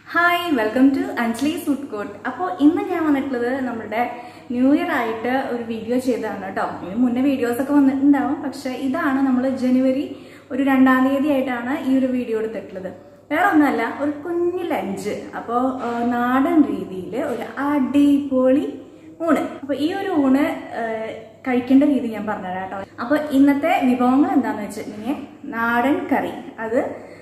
hi welcome to Anjali's food court അപ്പോൾ ഇന്ന് ഞാൻ വന്നിട്ടുള്ളത് നമ്മുടെ ന്യൂ ഇയർ ആയിട്ട് ഒരു വീഡിയോ ചെയ്തതാണ് കേട്ടോ ഇതിന് മുന്നേ വീഡിയോസ് ഒക്കെ വന്നിട്ടുണ്ടാവും പക്ഷെ ഇതാണ് നമ്മൾ ജനുവരി ഒരു രണ്ടാം തീയതി ആയിട്ടാണ് ഈ ഒരു വീഡിയോ എടുത്തിട്ടുള്ളത് വേറെ ഒന്നല്ല ഒരു കുഞ്ഞു ലഞ്ച് അപ്പോൾ നാടൻ രീതിയിൽ ഒരു അടിപൊളി ഊണ് അപ്പോൾ ഈ ഒരു ഊണ് ആ, കഴിക്കേണ്ട രീതി ഞാൻ പറഞ്ഞുതരാം കേട്ടോ അപ്പോൾ ഇന്നത്തെ വിഭവങ്ങൾ എന്താണെന്ന് വെച്ചിട്ടുണ്ടെങ്കിൽ നാടൻ കറി അത്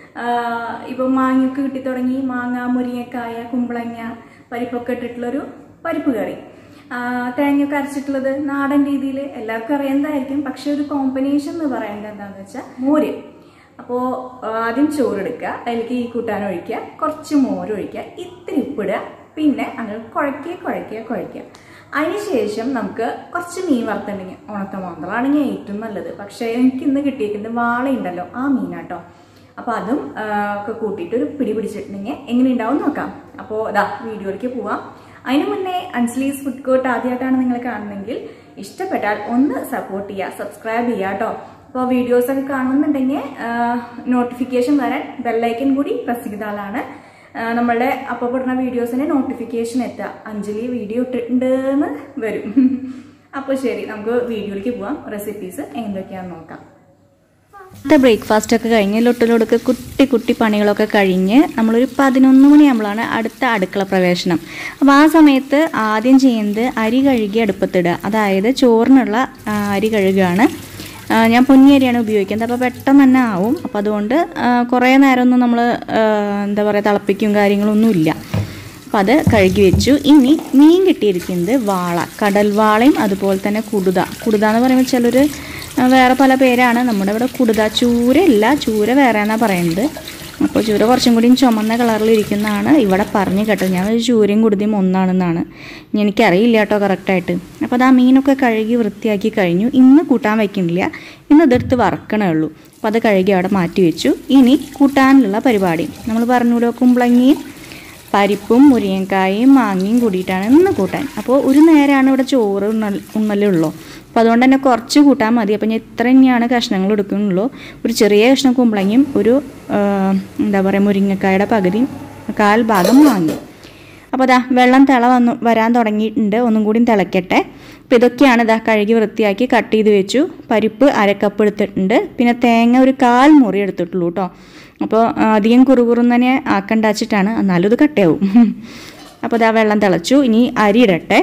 ഇപ്പം മാങ്ങയൊക്കെ കിട്ടി തുടങ്ങി മാങ്ങ മുരിങ്ങക്കായ കുമ്പളങ്ങ പരിപ്പൊക്കെ ഇട്ടിട്ടുള്ളൊരു പരിപ്പ് കറി ആ, തേങ്ങയൊക്കെ അരച്ചിട്ടുള്ളത് നാടൻ രീതിയിൽ എല്ലാവർക്കും അറിയുന്നതായിരിക്കും പക്ഷെ ഒരു കോമ്പിനേഷൻ എന്ന് പറയുന്നത് എന്താണെന്ന് വെച്ചാൽ മോര് അപ്പോൾ ആദ്യം ചോറെടുക്കുക അതിലേക്ക് ഈ കൂട്ടാൻ ഒഴിക്കുക കുറച്ച് മോര് ഒഴിക്കുക ഇത്തിരി ഉപ്പിടുക പിന്നെ അങ്ങനെ കുഴയ്ക്കുക കുഴയ്ക്കുക കുഴയ്ക്കുക അതിനുശേഷം നമുക്ക് കുറച്ച് മീൻ വറുത്തുണ്ടെങ്കിൽ ഉണക്ക മാന്തളാണെങ്കിൽ ഏറ്റവും നല്ലത് പക്ഷേ എനിക്ക് ഇന്ന് കിട്ടിയിരിക്കുന്നത് വാളയുണ്ടല്ലോ ആ മീനാട്ടോ അപ്പോൾ അതും ആ, ഒക്കെ കൂട്ടിയിട്ട് ഒരു പിടി പിടിച്ചിട്ടുണ്ടെങ്കിൽ എങ്ങനെ ഉണ്ടാവും നോക്കാം അപ്പോൾ ഇതാ വീഡിയോയിലേക്ക് പോവാം അതിന് മുന്നേ അഞ്ജലീസ് ഫുഡ് കോർട്ട് ആദ്യമായിട്ടാണ് നിങ്ങൾ കാണുന്നതെങ്കിൽ ഇഷ്ടപ്പെട്ടാൽ ഒന്ന് സപ്പോർട്ട് ചെയ്യുക സബ്സ്ക്രൈബ് ചെയ്യുക കേട്ടോ അപ്പോൾ വീഡിയോസ് ഒക്കെ കാണുന്നുണ്ടെങ്കിൽ നോട്ടിഫിക്കേഷൻ വരാൻ ബെല്ലൈക്കൻ കൂടി പ്രസ് ചെയ്താലാണ് ആ, നമ്മളുടെ അപ്പോൾ പെടുന്ന വീഡിയോസിന് നോട്ടിഫിക്കേഷൻ എത്തുക അഞ്ജലി വീഡിയോ ഇട്ടിട്ടുണ്ട് എന്ന് വരും അപ്പോൾ ശരി നമുക്ക് വീഡിയോയിലേക്ക് പോവാം റെസിപ്പീസ് എന്തൊക്കെയാണെന്ന് നോക്കാം ഇന്നത്തെ ബ്രേക്ക്ഫാസ്റ്റ് ഒക്കെ കഴിഞ്ഞ് ലൊട്ടിലൊടുക്ക് കുട്ടി കുട്ടി പണികളൊക്കെ കഴിഞ്ഞ് നമ്മളൊരു പതിനൊന്ന് മണിയാകുമ്പോഴാണ് അടുത്ത അടുക്കള പ്രവേശനം അപ്പോൾ ആ സമയത്ത് ആദ്യം ചെയ്യുന്നത് അരി കഴുകി അടുപ്പത്തിടുക അതായത് ചോറിനുള്ള ആ, അരി കഴുകുകയാണ് ആ, ഞാൻ പൊന്നി അരിയാണ് ഉപയോഗിക്കുന്നത് അപ്പോൾ പെട്ടെന്ന് തന്നെ ആവും അപ്പോൾ അതുകൊണ്ട് ആ, കുറേ നേരമൊന്നും നമ്മൾ എന്താ പറയുക തിളപ്പിക്കും കാര്യങ്ങളൊന്നും ഇല്ല അപ്പോൾ അത് കഴുകി വെച്ചു ഇനി മീൻ കിട്ടിയിരിക്കുന്നത് വാള കടൽ വാളയും അതുപോലെ തന്നെ കുടുത കുടുത എന്ന് പറയുമ്പോൾ ചിലർ വേറെ പല പേരാണ് നമ്മുടെ ഇവിടെ കുടുത ചൂരയില്ല ചൂര വേറെ എന്നാണ് പറയുന്നത് അപ്പോൾ ചൂര കുറച്ചും കൂടി ചുമന്ന കളറിൽ ഇരിക്കുന്നതാണ് ഇവിടെ പറഞ്ഞു കേട്ടത് ഞാൻ ഒരു ചൂരയും കുടുതയും ഒന്നാണെന്നാണ് ഇനി എനിക്കറിയില്ല കേട്ടോ കറക്റ്റായിട്ട് അപ്പോൾ അത് ആ മീനൊക്കെ കഴുകി വൃത്തിയാക്കി കഴിഞ്ഞു ഇന്ന് കൂട്ടാൻ വയ്ക്കുന്നില്ല ഇന്ന് ഇതെടുത്ത് വറക്കണേ ഉള്ളൂ അപ്പോൾ അത് കഴുകി അവിടെ മാറ്റി വെച്ചു ഇനി കൂട്ടാനുള്ള പരിപാടി നമ്മൾ പറഞ്ഞല്ലോ കുമ്പളങ്ങിയും പരിപ്പും മുരിങ്ങക്കായും മാങ്ങയും കൂടിയിട്ടാണ് ഇന്ന് കൂട്ടാൻ അപ്പോൾ ഒരു നേരമാണ് ഇവിടെ ചോറ് ഉണ്ണൽ ഉണ്ണലുള്ളൂ അപ്പോൾ അതുകൊണ്ട് തന്നെ കുറച്ച് കൂട്ടാൻ മതി അപ്പോൾ ഞാൻ ഇത്ര തന്നെയാണ് കഷ്ണങ്ങൾ എടുക്കുന്നുള്ളൂ ഒരു ചെറിയ കഷ്ണം കുമ്പളങ്ങയും ഒരു ആ, എന്താ പറയുക മുരിങ്ങക്കായുടെ പകുതിയും കാൽ ഭാഗം വാങ്ങി അപ്പോൾ അതാ വെള്ളം തിള വന്നു വരാൻ തുടങ്ങിയിട്ടുണ്ട് ഒന്നും കൂടി തിളയ്ക്കട്ടെ അപ്പോൾ ഇതൊക്കെയാണ് ഇതാ കഴുകി വൃത്തിയാക്കി കട്ട് ചെയ്ത് വെച്ചു പരിപ്പ് അരക്കപ്പ് എടുത്തിട്ടുണ്ട് പിന്നെ തേങ്ങ ഒരു കാൽ മുറി എടുത്തിട്ടുള്ളൂ കേട്ടോ അപ്പോൾ ആ, അധികം കുറുകുറുന്നനെ ആക്കണ്ട വെച്ചിട്ടാണ് എന്നാലും ഇത് കട്ടയാവും അപ്പോൾ ഇതാ വെള്ളം തിളച്ചു ഇനി അരി ഇടട്ടെ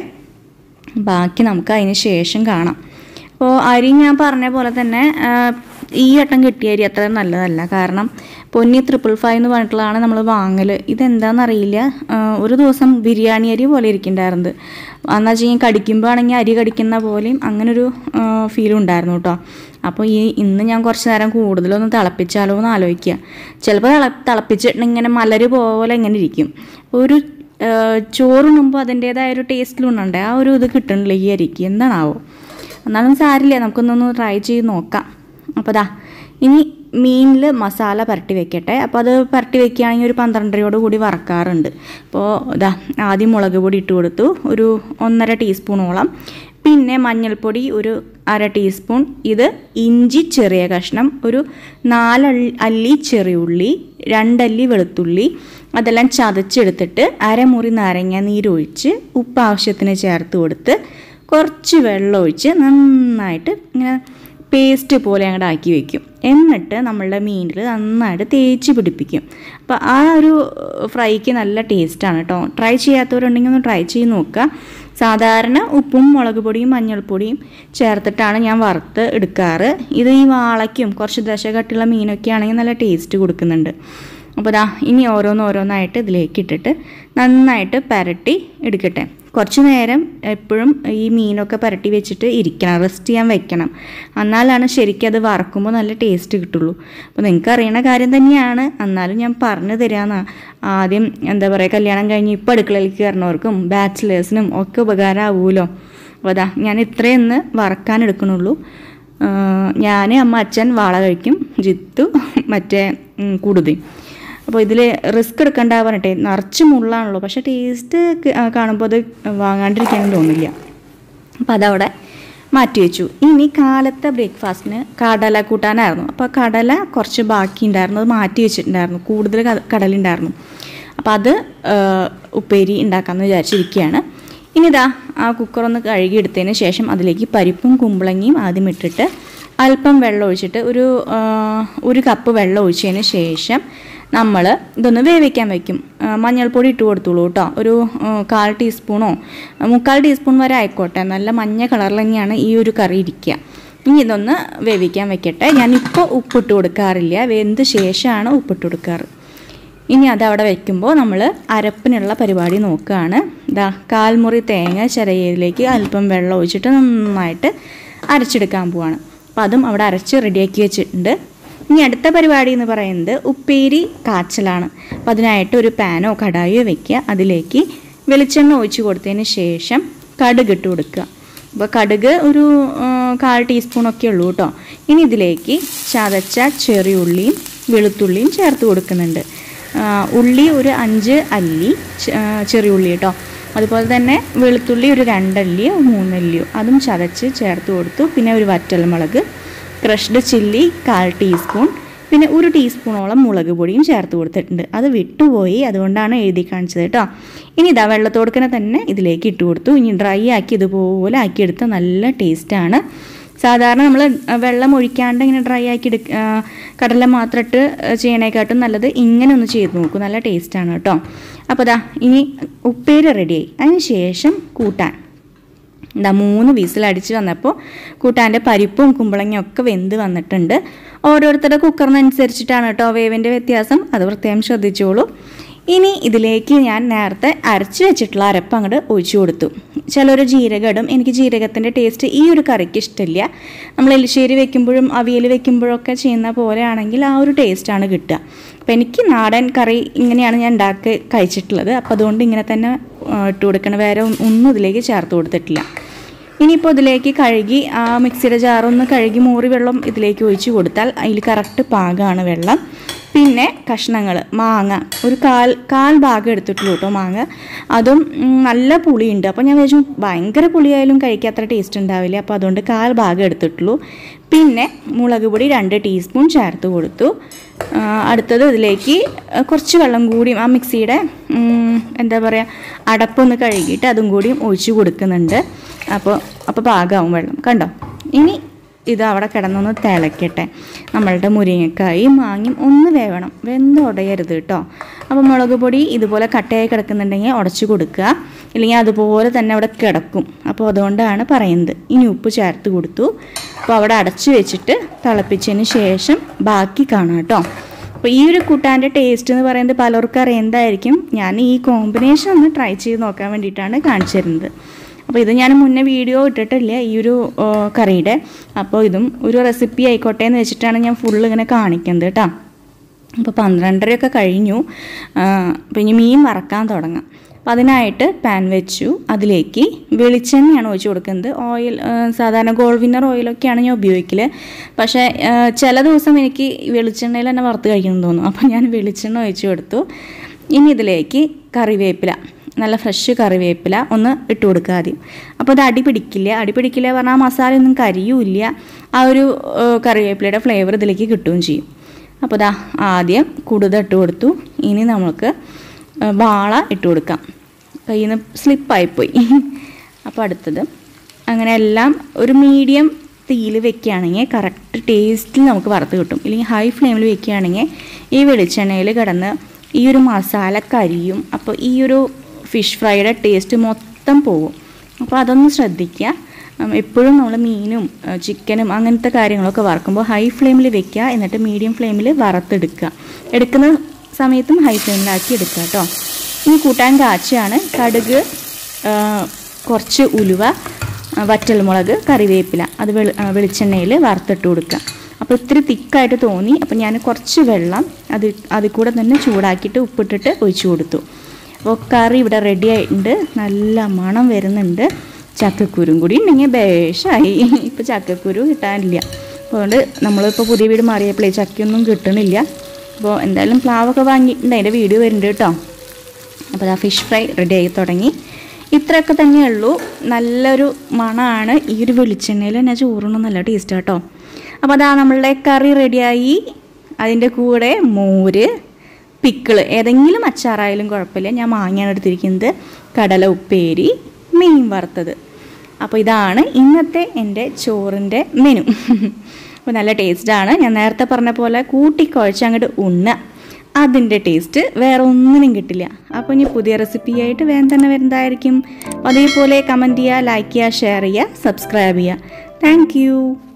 ബാക്കി നമുക്ക് അതിന് ശേഷം കാണാം അപ്പോൾ അരി ഞാൻ പറഞ്ഞ പോലെ തന്നെ ആ, ഈ വട്ടം കിട്ടിയ അരി അത്ര നല്ലതല്ല കാരണം പൊന്നി ട്രിപ്പിൾ ഫൈവ് എന്ന് പറഞ്ഞിട്ടുള്ളതാണ് നമ്മൾ വാങ്ങൽ ഇതെന്താണെന്നറിയില്ല ആ, ഒരു ദിവസം ബിരിയാണി അരി പോലെ ഇരിക്കുന്നുണ്ടായിരുന്നത് എന്ന് വെച്ച് കഴിഞ്ഞാൽ കടിക്കുമ്പോൾ ആണെങ്കിൽ അരി കടിക്കുന്ന പോലെയും അങ്ങനൊരു ഫീലും ഉണ്ടായിരുന്നു കേട്ടോ അപ്പോൾ ഈ ഇന്ന് ഞാൻ കുറച്ച് നേരം കൂടുതലൊന്ന് തിളപ്പിച്ചാലോ എന്ന് ആലോചിക്കുക ചിലപ്പോൾ തിള തിളപ്പിച്ചിട്ടുണ്ടെങ്കിൽ ഇങ്ങനെ മലര് പോലെ ഇങ്ങനെ ഇരിക്കും ഒരു ചോറുണ്ണുമ്പോൾ അതിൻ്റേതായ ഒരു ടേസ്റ്റിലുണ്ടേ ആ ഒരു ഇത് കിട്ടണില്ല ഈ അരിക്ക് എന്താണാവോ എന്നാലും സാരില്ല നമുക്കൊന്നൊന്ന് ട്രൈ ചെയ്ത് നോക്കാം അപ്പോൾ ദാ ഇനി മീനിൽ മസാല പുരട്ടി വെക്കട്ടെ അപ്പോൾ അത് പുരട്ടി വെക്കുകയാണെങ്കിൽ ഒരു പന്ത്രണ്ടരയോട് കൂടി വറക്കാറുണ്ട് അപ്പോൾ ഇതാ ആദ്യം മുളക് പൊടി ഇട്ട് കൊടുത്തു ഒരു ഒന്നര ടീസ്പൂണോളം പിന്നെ മഞ്ഞൾപ്പൊടി ഒരു അര ടീസ്പൂൺ ഇത് ഇഞ്ചി ചെറിയ കഷ്ണം ഒരു നാലള്ളി അല്ലി ചെറിയുള്ളി രണ്ടല്ലി വെളുത്തുള്ളി അതെല്ലാം ചതച്ചെടുത്തിട്ട് അരമുറി നാരങ്ങ നീരൊഴിച്ച് ഉപ്പ് ആവശ്യത്തിന് ചേർത്ത് കൊടുത്ത് കുറച്ച് വെള്ളം ഒഴിച്ച് നന്നായിട്ട് ഇങ്ങനെ പേസ്റ്റ് പോലെ അങ്ങോട്ട് ആക്കി വെക്കും എന്നിട്ട് നമ്മളുടെ മീനിൽ നന്നായിട്ട് തേച്ച് പിടിപ്പിക്കും അപ്പോൾ ആ ഒരു ഫ്രൈക്ക് നല്ല ടേസ്റ്റാണ് കേട്ടോ ട്രൈ ചെയ്യാത്തവരുണ്ടെങ്കിൽ ഒന്ന് ട്രൈ ചെയ്ത് നോക്കുക സാധാരണ ഉപ്പും മുളക് പൊടിയും മഞ്ഞൾപ്പൊടിയും ചേർത്തിട്ടാണ് ഞാൻ വറുത്ത് എടുക്കാറ് ഇത് ഈ വാളയ്ക്കും കുറച്ച് ദശ കട്ടിയുള്ള മീനൊക്കെ ആണെങ്കിൽ നല്ല ടേസ്റ്റ് കൊടുക്കുന്നുണ്ട് അപ്പോൾ ദാ ഇനി ഓരോന്ന് ഓരോന്നായിട്ട് ഇതിലേക്ക് ഇട്ടിട്ട് നന്നായിട്ട് പരട്ടി എടുക്കട്ടെ കുറച്ച് നേരം എപ്പോഴും ഈ മീനൊക്കെ പരട്ടി വെച്ചിട്ട് ഇരിക്കണം റെസ്റ്റ് ചെയ്യാൻ വെക്കണം എന്നാലാണ് ശരിക്കും അത് വറക്കുമ്പോൾ നല്ല ടേസ്റ്റ് കിട്ടുള്ളൂ അപ്പോൾ നിങ്ങൾക്ക് അറിയണ കാര്യം തന്നെയാണ് എന്നാലും ഞാൻ പറഞ്ഞു തരാമെന്നാ ആദ്യം എന്താ പറയുക കല്യാണം കഴിഞ്ഞ് ഇപ്പോൾ അടുക്കളയിലേക്ക് കയറുന്നവർക്കും ബാച്ചിലേഴ്സിനും ഒക്കെ ഉപകാരമാവുമല്ലോ അപ്പോൾ അതാ ഞാൻ ഇത്രയൊന്ന് വറക്കാൻ എടുക്കണുള്ളൂ ഞാൻ അമ്മ അച്ഛൻ വാള കഴിക്കും ജിത്തു മറ്റേ ഉം, കുടുതി അപ്പോൾ ഇതിൽ റിസ്ക് എടുക്കണ്ട പറഞ്ഞിട്ടേ നിറച്ച് മുള്ളാണല്ലോ പക്ഷേ ടേസ്റ്റ് കാണുമ്പോൾ അത് വാങ്ങാണ്ടിരിക്കാനും തോന്നില്ല അപ്പോൾ അതവിടെ മാറ്റി വെച്ചു ഇനി കാലത്തെ ബ്രേക്ക്ഫാസ്റ്റിന് കടല കൂട്ടാനായിരുന്നു അപ്പോൾ കടല കുറച്ച് ബാക്കി ഉണ്ടായിരുന്നു അത് മാറ്റി വെച്ചിട്ടുണ്ടായിരുന്നു കൂടുതൽ ക- കടലുണ്ടായിരുന്നു അപ്പോൾ അത് ആ, ഉപ്പേരി ഉണ്ടാക്കാമെന്ന് വിചാരിച്ചിരിക്കുകയാണ് ഇനി ഇതാ ആ കുക്കർ ഒന്ന് കഴുകി എടുത്തതിന് ശേഷം അതിലേക്ക് പരിപ്പും കുമ്പളങ്ങിയും ആദ്യം ഇട്ടിട്ട് അല്പം വെള്ളം ഒഴിച്ചിട്ട് ഒരു ആ, ഒരു കപ്പ് വെള്ളം ഒഴിച്ചതിന് ശേഷം നമ്മൾ ഇതൊന്ന് വേവിക്കാൻ വെക്കും ആ, മഞ്ഞൾപ്പൊടി ഇട്ട് കൊടുത്തോളൂ കേട്ടോ ഒരു ആ, കാൽ ടീസ്പൂണോ ആ, മുക്കാൽ ടീസ്പൂൺ വരെ ആയിക്കോട്ടെ നല്ല മഞ്ഞ കളറിൽ തന്നെയാണ് ഈ ഒരു കറി ഇരിക്കുക ഇനി ഇതൊന്ന് വേവിക്കാൻ വെക്കട്ടെ ഞാനിപ്പോൾ ഉപ്പിട്ട് കൊടുക്കാറില്ല വെന്ത് ശേഷമാണ് ഉപ്പിട്ട് കൊടുക്കാറ് ഇനി അത് അവിടെ വെക്കുമ്പോൾ നമ്മൾ അരപ്പിനുള്ള പരിപാടി നോക്കുകയാണ് ഇതാ കാൽമുറി തേങ്ങ ചിരയിലേക്ക് അല്പം വെള്ളം ഒഴിച്ചിട്ട് നന്നായിട്ട് അരച്ചെടുക്കാൻ പോവാണ് അപ്പോൾ അതും അവിടെ അരച്ച് റെഡിയാക്കി വെച്ചിട്ടുണ്ട് ഇനി അടുത്ത പരിപാടി എന്ന് പറയുന്നത് ഉപ്പേരി കാച്ചലാണ് അപ്പോൾ അതിനായിട്ട് ഒരു പാനോ കടായോ വെക്കുക അതിലേക്ക് വെളിച്ചെണ്ണ ഒഴിച്ച് കൊടുത്തതിന് ശേഷം കടുക് ഇട്ട് കൊടുക്കുക അപ്പോൾ കടുക് ഒരു ആ, കാൽ ടീസ്പൂണൊക്കെ ഉള്ളൂ കേട്ടോ ഇനി ഇതിലേക്ക് ചതച്ച ചെറിയുള്ളിയും വെളുത്തുള്ളിയും ചേർത്ത് കൊടുക്കുന്നുണ്ട് ആ, ഉള്ളി ഒരു അഞ്ച് അല്ലി ചെ- ആ, ചെറിയുള്ളി കേട്ടോ അതുപോലെ തന്നെ വെളുത്തുള്ളി ഒരു രണ്ടല്ലിയോ മൂന്നല്ലിയോ അതും ചതച്ച് ചേർത്ത് കൊടുത്തു പിന്നെ ഒരു വറ്റൽമുളക് ക്രഷ്ഡ് ചില്ലി കാൽ ടീസ്പൂൺ പിന്നെ ഒരു ടീസ്പൂണോളം മുളക് പൊടിയും ചേർത്ത് കൊടുത്തിട്ടുണ്ട് അത് വിട്ടുപോയി അതുകൊണ്ടാണ് എഴുതി കാണിച്ചത് കേട്ടോ ഇനി ഇതാ വെള്ളത്തോടുക്കനെ തന്നെ ഇതിലേക്ക് ഇട്ട് കൊടുത്തു ഇനി ഡ്രൈ ആക്കി ഇതുപോലെ ആക്കിയെടുത്ത നല്ല ടേസ്റ്റാണ് സാധാരണ നമ്മൾ വെള്ളം ഒഴിക്കാണ്ട് ഇങ്ങനെ ഡ്രൈ ആക്കി എടുക്ക ആ, കടല മാത്രം ഇട്ട് ചെയ്യണേക്കാട്ടും നല്ലത് ഇങ്ങനെ ഒന്ന് ചെയ്ത് നോക്കൂ നല്ല ടേസ്റ്റാണ് കേട്ടോ അപ്പോൾ ദാ ഇനി ഉപ്പേരി റെഡിയായി അതിന് ശേഷം കൂട്ടാൻ എന്താ മൂന്ന് വിസിലടിച്ച് വന്നപ്പോൾ കൂട്ടാൻ്റെ പരിപ്പും കുമ്പളങ്ങയും ഒക്കെ വെന്ത് വന്നിട്ടുണ്ട് ഓരോരുത്തരുടെ കുക്കറിനനുസരിച്ചിട്ടാണ് കേട്ടോ വേവിൻ്റെ വ്യത്യാസം അത് പ്രത്യേകം ശ്രദ്ധിച്ചോളൂ ഇനി ഇതിലേക്ക് ഞാൻ നേരത്തെ അരച്ച് വെച്ചിട്ടുള്ള അരപ്പ് അങ്ങോട്ട് ഒഴിച്ചു കൊടുത്തു ചിലർ ജീരകം ഇടും എനിക്ക് ജീരകത്തിൻ്റെ ടേസ്റ്റ് ഈ ഒരു കറിക്ക് ഇഷ്ടമില്ല നമ്മൾ എലിശ്ശേരി വെക്കുമ്പോഴും അവിയൽ വെക്കുമ്പോഴൊക്കെ ചെയ്യുന്ന പോലെയാണെങ്കിൽ ആ ഒരു ടേസ്റ്റാണ് കിട്ടുക അപ്പോൾ എനിക്ക് നാടൻ കറി ഇങ്ങനെയാണ് ഞാൻ ഉണ്ടാക്കി കഴിച്ചിട്ടുള്ളത് അപ്പോൾ അതുകൊണ്ട് ഇങ്ങനെ തന്നെ ആ, ഇട്ട് കൊടുക്കണം വേറെ ഒ- ഒന്നും ഇതിലേക്ക് ചേർത്ത് കൊടുത്തിട്ടില്ല ഇനിയിപ്പോൾ ഇതിലേക്ക് കഴുകി ആ മിക്സിയുടെ ജാറൊന്ന് കഴുകി മൂറി വെള്ളം ഇതിലേക്ക് ഒഴിച്ച് കൊടുത്താൽ അതിൽ കറക്റ്റ് പാകമാണ് വെള്ളം പിന്നെ കഷ്ണങ്ങൾ മാങ്ങ ഒരു കാൽ കാൽ ഭാഗം എടുത്തിട്ടുള്ളൂ കേട്ടോ മാങ്ങ അതും ഉം, നല്ല പുളിയുണ്ട് അപ്പോൾ ഞാൻ വിചാരിച്ചു ഭയങ്കര പുളിയായാലും കഴിക്കാൻ അത്ര ടേസ്റ്റ് ഉണ്ടാവില്ല അപ്പോൾ അതുകൊണ്ട് കാൽ ഭാഗം എടുത്തിട്ടുള്ളൂ പിന്നെ മുളക് പൊടി രണ്ട് ടീസ്പൂൺ ചേർത്ത് കൊടുത്തു ആ, അടുത്തത് ഇതിലേക്ക് കുറച്ച് വെള്ളം കൂടിയും ആ മിക്സിയുടെ ഉം, എന്താ പറയുക അടപ്പൊന്ന് കഴുകിയിട്ട് അതും കൂടിയും ഒഴിച്ച് കൊടുക്കുന്നുണ്ട് അപ്പോൾ അപ്പോൾ പാകമാവും വെള്ളം കണ്ടോ ഇനി ഇത് അവിടെ കിടന്നൊന്ന് തിളയ്ക്കട്ടെ നമ്മളുടെ മുരിങ്ങക്കായും മാങ്ങയും ഒന്ന് വേവണം വെന്ത് ഉടയരുത് കേട്ടോ അപ്പോൾ മുളക് പൊടി ഇതുപോലെ കട്ടയായി കിടക്കുന്നുണ്ടെങ്കിൽ ഉടച്ച് കൊടുക്കുക ഇല്ലെങ്കിൽ അതുപോലെ തന്നെ അവിടെ കിടക്കും അപ്പോൾ അതുകൊണ്ടാണ് പറയുന്നത് ഇനി ഉപ്പ് ചേർത്ത് കൊടുത്തു അപ്പോൾ അവിടെ അടച്ചു വെച്ചിട്ട് തിളപ്പിച്ചതിന് ശേഷം ബാക്കി കാണാം കേട്ടോ അപ്പോൾ ഈ ഒരു കൂട്ടാൻ്റെ ടേസ്റ്റ് എന്ന് പറയുന്നത് പലർക്കും അറിയുന്നതായിരിക്കും ഞാൻ ഈ കോമ്പിനേഷൻ ഒന്ന് ട്രൈ ചെയ്ത് നോക്കാൻ വേണ്ടിയിട്ടാണ് കാണിച്ചു തരുന്നത് അപ്പോൾ ഇത് ഞാൻ മുന്നേ വീഡിയോ ഇട്ടിട്ടില്ല ഈ ഒരു ആ, കറിയുടെ അപ്പോൾ ഇതും ഒരു റെസിപ്പി ആയിക്കോട്ടെ എന്ന് വെച്ചിട്ടാണ് ഞാൻ ഫുള്ള് ഇങ്ങനെ കാണിക്കുന്നത് കേട്ടോ അപ്പോൾ പന്ത്രണ്ടരയൊക്കെ കഴിഞ്ഞു ആ, അപ്പോൾ ഇനി മീൻ വറക്കാൻ തുടങ്ങാം അപ്പോൾ അതിനായിട്ട് പാൻ വെച്ചു അതിലേക്ക് വെളിച്ചെണ്ണയാണ് ഒഴിച്ച് കൊടുക്കുന്നത് ഓയിൽ ആ, സാധാരണ ഗോൾഡ് വിന്നർ ഓയിലൊക്കെയാണ് ഞാൻ ഉപയോഗിക്കൽ പക്ഷേ ആ, ചില ദിവസം എനിക്ക് വെളിച്ചെണ്ണയിൽ തന്നെ വറുത്ത് കഴിക്കണം എന്ന് തോന്നും അപ്പോൾ ഞാൻ വെളിച്ചെണ്ണ ഒഴിച്ച് കൊടുത്തു ഇനി ഇതിലേക്ക് കറിവേപ്പില നല്ല ഫ്രഷ് കറിവേപ്പില ഒന്ന് ഇട്ട് കൊടുക്കുക ആദ്യം അപ്പോൾ അത് അടി പിടിക്കില്ല അടി പിടിക്കില്ല പറഞ്ഞാൽ ആ മസാല ഒന്നും കരിയുമില്ല ആ ഒരു ആ, കറിവേപ്പിലയുടെ ഫ്ലേവർ ഇതിലേക്ക് കിട്ടുകയും ചെയ്യും അപ്പോൾ ദാ ആദ്യം കുടുത ഇട്ട് കൊടുത്തു ഇനി നമുക്ക് ആ, വാള ഇട്ട് കൊടുക്കാം കയ്യിൽ നിന്ന് സ്ലിപ്പായിപ്പോയി അപ്പോൾ അടുത്തത് അങ്ങനെ എല്ലാം ഒരു മീഡിയം തീയിൽ വെക്കുകയാണെങ്കിൽ കറക്റ്റ് ടേസ്റ്റിൽ നമുക്ക് വറുത്ത് കിട്ടും ഇല്ലെങ്കിൽ ഹൈ ഫ്ലെയിമിൽ വെക്കുകയാണെങ്കിൽ ഈ വെളിച്ചെണ്ണയിൽ കിടന്ന് ഈ ഒരു മസാല കരിയും അപ്പോൾ ഈ ഒരു ഫിഷ് ഫ്രൈയുടെ ടേസ്റ്റ് മൊത്തം പോകും അപ്പോൾ അതൊന്ന് ശ്രദ്ധിക്കുക ഉം, എപ്പോഴും നമ്മൾ മീനും ഏഹ്, ചിക്കനും അങ്ങനത്തെ കാര്യങ്ങളൊക്കെ വറക്കുമ്പോൾ ഹൈ ഫ്ലെയിമിൽ വെക്കുക എന്നിട്ട് മീഡിയം ഫ്ലെയിമിൽ വറുത്തെടുക്കുക എടുക്കുന്ന സമയത്തും ഹൈ ഫ്ലെയിമിലാക്കി എടുക്കുക കേട്ടോ ഇനി കൂട്ടാൻ കാച്ചാണ് കടുക് ഏഹ്, കുറച്ച് ഉലുവ ആ, വറ്റൽമുളക് കറിവേപ്പില അത് വെളി വെളിച്ചെണ്ണയിൽ വറുത്തിട്ട് കൊടുക്കുക അപ്പോൾ ഇത്തിരി തിക്കായിട്ട് തോന്നി അപ്പോൾ ഞാൻ കുറച്ച് വെള്ളം അത് അതിൽ കൂടെ തന്നെ ചൂടാക്കിയിട്ട് ഉപ്പിട്ടിട്ട് ഒഴിച്ചു കൊടുത്തു അപ്പോൾ കറി ഇവിടെ റെഡി ആയിട്ടുണ്ട് നല്ല മണം വരുന്നുണ്ട് ചക്കക്കുരും കൂടി ഉണ്ടെങ്കിൽ ബേഷായി ഇപ്പോൾ ചക്കക്കുരു കിട്ടാനില്ല അപ്പോൾ അതുകൊണ്ട് നമ്മളിപ്പോൾ പുതിയ വീട് മാറിയപ്പോഴേ ചക്കയൊന്നും കിട്ടണില്ല അപ്പോൾ എന്തായാലും പ്ലാവൊക്കെ വാങ്ങിയിട്ടുണ്ട് അതിൻ്റെ വീഡിയോ വരുന്നുണ്ട് കേട്ടോ അപ്പോൾ ആ ഫിഷ് ഫ്രൈ റെഡി ആയി തുടങ്ങി ഇത്രയൊക്കെ തന്നെയുള്ളൂ നല്ലൊരു മണമാണ് ഈ ഒരു വെളിച്ചെണ്ണയിൽ തന്നെ ചോറിനും നല്ല ടേസ്റ്റ് കേട്ടോ അപ്പോൾ അതാ നമ്മളുടെ കറി റെഡിയായി അതിൻ്റെ കൂടെ മോര് പിക്കിള് ഏതെങ്കിലും അച്ചാറായാലും കുഴപ്പമില്ല ഞാൻ മാങ്ങയാണ് എടുത്തിരിക്കുന്നത് കടല ഉപ്പേരി മീൻ വറുത്തത് അപ്പോൾ ഇതാണ് ഇന്നത്തെ എൻ്റെ ചോറിൻ്റെ മെനു അപ്പോൾ നല്ല ടേസ്റ്റാണ് ഞാൻ നേരത്തെ പറഞ്ഞ പോലെ കൂട്ടിക്കുഴച്ച് അങ്ങോട്ട് ഉണ്ണുക അതിൻ്റെ ടേസ്റ്റ് വേറെ ഒന്നിനും കിട്ടില്ല അപ്പോൾ ഇനി പുതിയ റെസിപ്പിയായിട്ട് വേഗം തന്നെ വരുന്നതായിരിക്കും അതേപോലെ കമൻറ്റ് ചെയ്യുക ലൈക്ക് ചെയ്യുക ഷെയർ ചെയ്യുക സബ്സ്ക്രൈബ് ചെയ്യുക താങ്ക്